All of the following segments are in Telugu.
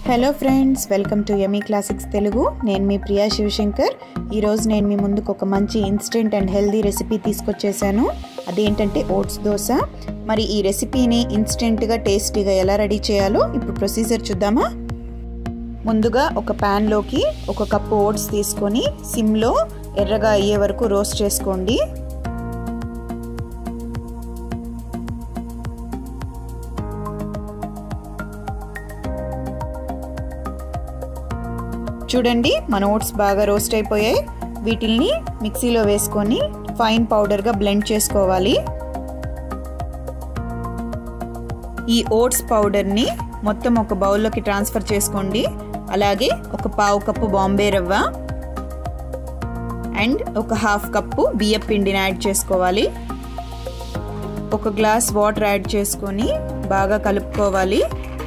hello friends welcome to yummy classics Telugu నేను మీ ప్రియా శివశంకర్ ఈరోజు నేను మీ ముందుకు ఒక మంచి ఇన్స్టెంట్ అండ్ హెల్దీ రెసిపీ తీసుకొచ్చేసాను అదేంటంటే ఓట్స్ దోశ మరి ఈ రెసిపీని ఇన్స్టెంట్గా టేస్టీగా ఎలా రెడీ చేయాలో ఇప్పుడు ప్రొసీజర్ చూద్దామా ముందుగా ఒక ప్యాన్లోకి ఒక కప్పు ఓట్స్ తీసుకొని సిమ్లో ఎర్రగా అయ్యే వరకు రోస్ట్ చేసుకోండి చూడండి మన ఓట్స్ బాగా రోస్ట్ అయిపోయాయి వీటిల్ని మిక్సీలో వేసుకొని ఫైన్ పౌడర్గా బ్లెండ్ చేసుకోవాలి ఈ ఓట్స్ పౌడర్ని మొత్తం ఒక బౌల్లోకి ట్రాన్స్ఫర్ చేసుకోండి అలాగే ఒక పావు కప్పు బాంబే రవ్వ అండ్ ఒక హాఫ్ కప్పు బియ్యం పిండిని యాడ్ చేసుకోవాలి ఒక గ్లాస్ వాటర్ యాడ్ చేసుకొని బాగా కలుపుకోవాలి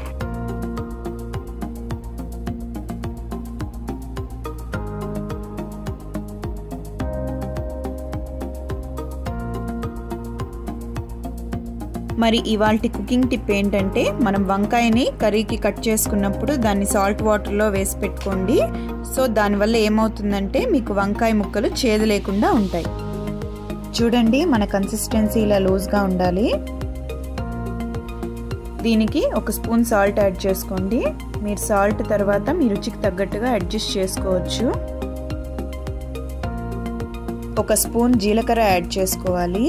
మరి ఇవాళ కుకింగ్ టిప్ ఏంటంటే మనం వంకాయని కర్రీకి కట్ చేసుకున్నప్పుడు దాన్ని సాల్ట్ వాటర్లో వేసి పెట్టుకోండి సో దానివల్ల ఏమవుతుందంటే మీకు వంకాయ ముక్కలు చేదు లేకుండా ఉంటాయి చూడండి మన కన్సిస్టెన్సీ ఇలా లూజ్గా ఉండాలి దీనికి ఒక స్పూన్ సాల్ట్ యాడ్ చేసుకోండి మీరు సాల్ట్ తర్వాత మీ రుచికి తగ్గట్టుగా అడ్జస్ట్ చేసుకోవచ్చు ఒక స్పూన్ జీలకర్ర యాడ్ చేసుకోవాలి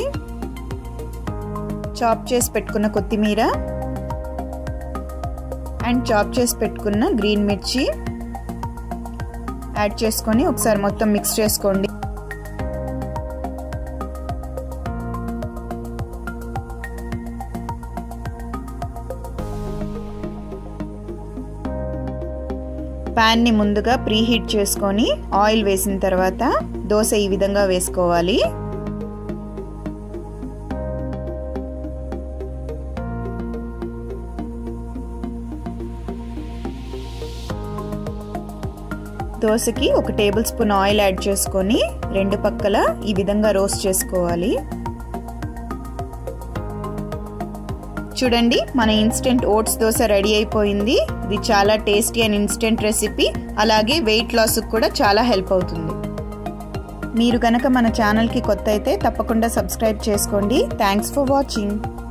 చాప్ చేసి పెట్టుకున్న కొత్తిమీర అండ్ చాప్ చేసి పెట్టుకున్న గ్రీన్ మిర్చి యాడ్ చేసుకొని ఒకసారి మొత్తం మిక్స్ చేసుకోండి ప్యాన్ని ముందుగా ప్రీహీట్ చేసుకొని ఆయిల్ వేసిన తర్వాత దోశ ఈ విధంగా వేసుకోవాలి దోశకి ఒక టేబుల్ స్పూన్ ఆయిల్ యాడ్ చేసుకొని రెండు పక్కల ఈ విధంగా రోస్ట్ చేసుకోవాలి చూడండి మన ఇన్స్టెంట్ ఓట్స్ దోశ రెడీ అయిపోయింది ఇది చాలా టేస్టీ అండ్ ఇన్స్టెంట్ రెసిపీ అలాగే వెయిట్ లాస్కి కూడా చాలా హెల్ప్ అవుతుంది మీరు కనుక మన ఛానల్కి కొత్త అయితే తప్పకుండా సబ్స్క్రైబ్ చేసుకోండి థ్యాంక్స్ ఫర్ వాచింగ్